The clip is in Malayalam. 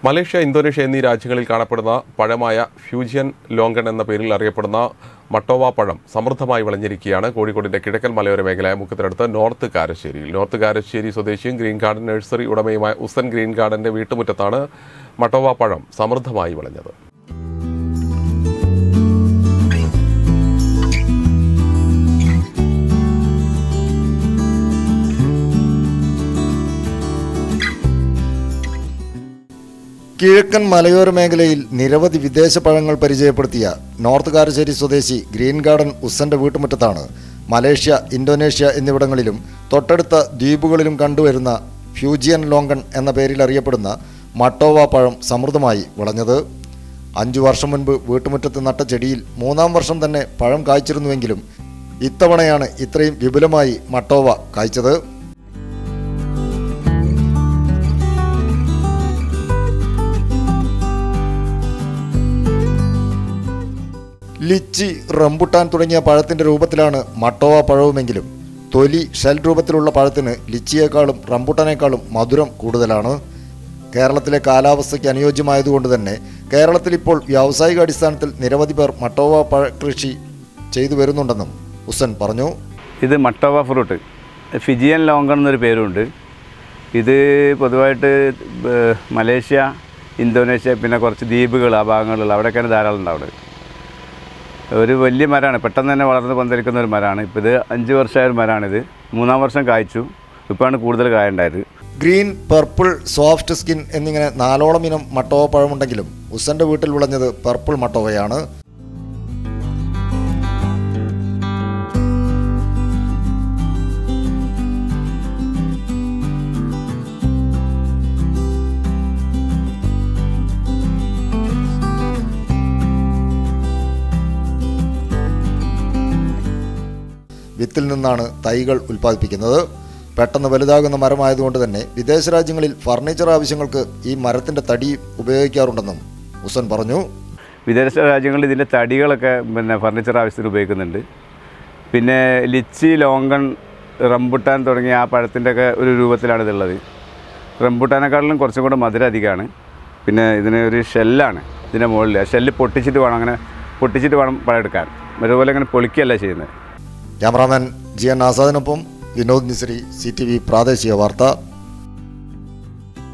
മലേഷ്യ ഇന്തോനേഷ്യ എന്നീ രാജ്യങ്ങളിൽ കാണപ്പെടുന്ന പഴമായ ഫ്യൂജിയൻ ലോങ്കൺ എന്ന പേരിൽ അറിയപ്പെടുന്ന മട്ടോവ പഴം സമൃദ്ധമായി വിളഞ്ഞിരിക്കുകയാണ് കോഴിക്കോടിന്റെ കിഴക്കൻ മലയോര മേഖലയായ മുക്കത്തിനടുത്ത് നോർത്ത് കാരശ്ശേരിയിൽ നോർത്ത് കാരശ്ശേരി സ്വദേശിയും ഗ്രീൻ ഗാർഡൻ നഴ്സറി ഉടമയുമായ ഉസൻ ഗ്രീൻ ഗാർഡന്റെ വീട്ടുമുറ്റത്താണ് മട്ടോവ പഴം സമൃദ്ധമായി വിളഞ്ഞത് കിഴക്കൻ മലയോര മേഖലയിൽ നിരവധി വിദേശ പഴങ്ങൾ പരിചയപ്പെടുത്തിയ നോർത്ത് കാരശ്ശേരി സ്വദേശി ഗ്രീൻ ഗാർഡൻ ഉസ്സന്റെ വീട്ടുമുറ്റത്താണ് മലേഷ്യ ഇന്തോനേഷ്യ എന്നിവിടങ്ങളിലും തൊട്ടടുത്ത ദ്വീപുകളിലും കണ്ടുവരുന്ന ഫ്യൂജിയൻ ലോങ്കൺ എന്ന പേരിൽ അറിയപ്പെടുന്ന മട്ടോവ പഴം സമൃദ്ധമായി വിളഞ്ഞത് അഞ്ചു വർഷം മുൻപ് വീട്ടുമുറ്റത്ത് നട്ട ചെടിയിൽ മൂന്നാം വർഷം തന്നെ പഴം കായ്ച്ചിരുന്നുവെങ്കിലും ഇത്തവണയാണ് ഇത്രയും വിപുലമായി മട്ടോവ കായ്ച്ചത് ലിച്ചി റംബുട്ടാൻ തുടങ്ങിയ പഴത്തിന്റെ രൂപത്തിലാണ് മട്ടോവ പഴവുമെങ്കിലും തൊലി ഷെൽ രൂപത്തിലുള്ള പഴത്തിന് ലിച്ചിയേക്കാളും റംബുട്ടാനേക്കാളും മധുരം കൂടുതലാണ് കേരളത്തിലെ കാലാവസ്ഥയ്ക്ക് അനുയോജ്യമായതുകൊണ്ട് തന്നെ കേരളത്തിൽ ഇപ്പോൾ വ്യാവസായിക അടിസ്ഥാനത്തിൽ നിരവധി പേർ മട്ടോവ പഴ കൃഷി ചെയ്തു വരുന്നുണ്ടെന്നും ഹുസൻ പറഞ്ഞു ഇത് മട്ടവ ഫ്രൂട്ട് ഫിജിയൻ ലോങ്കൺ എന്നൊരു പേരുണ്ട് ഇത് പൊതുവായിട്ട് ഏർ മലേഷ്യ ഇന്തോനേഷ്യ പിന്നെ കുറച്ച് ദ്വീപുകൾ ആ ഭാഗങ്ങളിലുള്ള അവിടെയൊക്കെയാണ് ധാരാളം ഉണ്ടാവുന്നത് ഒരു വലിയ മരമാണ് പെട്ടെന്ന് തന്നെ വളർന്ന് പന്തലിക്കുന്ന ഒരു മരമാണ് ഇപ്പോൾ ഇത് അഞ്ച് വർഷമായ ഒരു മരമാണിത് മൂന്നാം വർഷം കായ്ച്ചു ഇപ്പോഴാണ് കൂടുതൽ കായ ഉണ്ടായത് ഗ്രീൻ പർപ്പിൾ സോഫ്റ്റ് സ്കിൻ എന്നിങ്ങനെ നാലോളം ഇനം മട്ടോവ പഴമുണ്ടെങ്കിലും ഹുസന്റെ വീട്ടിൽ വിളഞ്ഞത് പർപ്പിൾ മട്ടോവയാണ് വിത്തിൽ നിന്നാണ് തൈകൾ ഉൽപ്പാദിപ്പിക്കുന്നത് പെട്ടെന്ന് വലുതാകുന്ന മരമായതുകൊണ്ട് തന്നെ വിദേശ രാജ്യങ്ങളിൽ ഫർണിച്ചർ ആവശ്യങ്ങൾക്ക് ഈ മരത്തിന്റെ തടി ഉപയോഗിക്കാറുണ്ടെന്നും ഹുസൻ പറഞ്ഞു വിദേശ രാജ്യങ്ങളിൽ ഇതിൻ്റെ തടികളൊക്കെ പിന്നെ ഫർണിച്ചർ ആവശ്യത്തിന് ഉപയോഗിക്കുന്നുണ്ട് പിന്നെ ലിച്ചി ലോങ്കൺ റംബുട്ടാൻ തുടങ്ങിയ ആ പഴത്തിൻ്റെ ഒക്കെ ഒരു രൂപത്തിലാണ് ഇതുള്ളത് റംബുട്ടാനെക്കാട്ടിലും കുറച്ചും കൂടെ മധുരം അധികമാണ് പിന്നെ ഇതിന് ഒരു ഷെല്ലാണ് ഇതിൻ്റെ മുകളിൽ ആ ഷെല്ല് പൊട്ടിച്ചിട്ട് വേണം അങ്ങനെ പൊട്ടിച്ചിട്ട് വേണം പഴം എടുക്കാൻ അതുപോലെ അങ്ങനെ പൊളിക്കുകയല്ല ചെയ്യുന്നത് ക്യാമറാമാൻ ജി എൻ ആസാദിനൊപ്പം വിനോദ് നിസരി സി ടി വി പ്രാദേശിക വാർത്ത